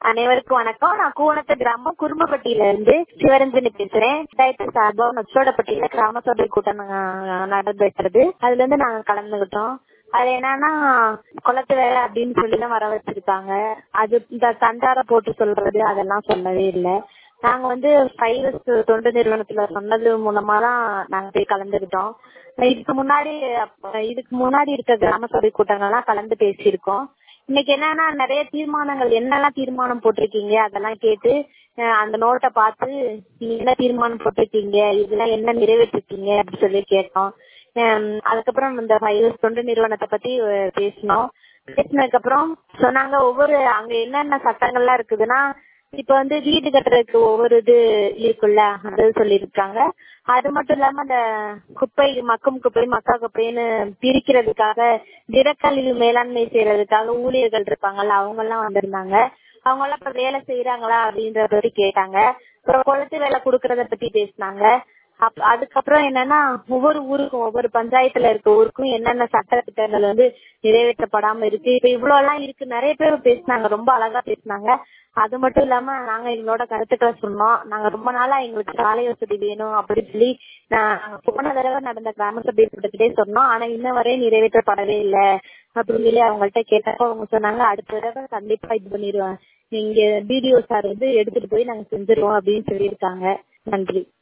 அனைவருக்கும் வணக்கம் நான் கூவனத்து கிராமம் குறும்பப்பட்டியில இருந்து சிவரஞ்சனி பேசுறேன் பஞ்சாயத்து சார்பா நொச்சோடப்பட்டியில கிராம சபை கூட்டம் நாங்க நடைபெற்றது அதுல இருந்து நாங்க கலந்துகிட்டோம் அது என்னன்னா குளத்து வேலை அப்படின்னு சொல்லி தான் வர வச்சிருக்காங்க அது இந்த தண்டார போட்டு சொல்றது அதெல்லாம் சொல்லவே இல்லை நாங்க வந்து பைரஸ் தொண்டு நிறுவனத்துல சொன்னது மூலமா தான் நாங்க போய் கலந்துகிட்டோம் இதுக்கு முன்னாடி அப்ப- இதுக்கு முன்னாடி இருக்க கிராம சபை கூட்டங்கள்லாம் கலந்து பேசியிருக்கோம் இன்னைக்கு என்னன்னா நிறைய தீர்மானங்கள் என்னெல்லாம் தீர்மானம் போட்டிருக்கீங்க அதெல்லாம் கேட்டு அஹ் அந்த நோட்டை பார்த்து நீங்க என்ன தீர்மானம் போட்டிருக்கீங்க இதெல்லாம் என்ன நிறைவேற்றிருக்கீங்க அப்படின்னு சொல்லி கேட்டோம் ஹம் அதுக்கப்புறம் இந்த பைரஸ் தொண்டு நிறுவனத்தை பத்தி அஹ் பேசினோம் பேசினதுக்கு அப்புறம் சொன்னாங்க ஒவ்வொரு அங்க என்னென்ன சட்டங்கள்லாம் இருக்குதுன்னா இப்ப வந்து வீடு கட்டுறதுக்கு ஒவ்வொரு இது இருக்குல்ல அது சொல்லியிருக்காங்க அது மட்டும் இல்லாம அந்த குப்பை மக்கும் குப்பை மக்கா குப்பைன்னு பிரிக்கிறதுக்காக திடக்கழிவு மேலாண்மை செய்யறதுக்காக ஊழியர்கள் இருப்பாங்கல்ல அவங்க எல்லாம் வந்திருந்தாங்க அவங்க எல்லாம் இப்ப வேலை செய்யறாங்களா அப்படின்றத பத்தி கேட்டாங்க அப்புறம் குளத்து வேலை குடுக்கறத பத்தி பேசினாங்க அப்- அதுக்கப்புறம் என்னன்னா ஒவ்வொரு ஊருக்கும் ஒவ்வொரு பஞ்சாயத்துல இருக்க ஊருக்கும் என்னென்ன சட்ட திட்டங்கள் வந்து நிறைவேற்றப்படாம இருக்கு இப்ப இவ்வளவு எல்லாம் இருக்கு நிறைய பேர் பேசினாங்க ரொம்ப அழகா பேசினாங்க அது மட்டும் இல்லாம நாங்க எங்களோட கருத்துக்களை சொன்னோம் நாங்க ரொம்ப நாளா எங்களுக்கு சாலை வசதி வேணும் அப்படின்னு சொல்லி நாங்க போன தடவை நடந்த கிராம சபை கூட்டத்திலே சொன்னோம் ஆனா இன்ன வரை நிறைவேற்றப்படவே இல்லை அப்படின்னு சொல்லி அவங்கள்ட்ட கேட்டப்ப அவங்க சொன்னாங்க அடுத்த தடவை கண்டிப்பா இது பண்ணிடுவேன் இங்க பிடிஓ சார் வந்து எடுத்துட்டு போய் நாங்க செஞ்சிருவோம் அப்படின்னு சொல்லியிருக்காங்க நன்றி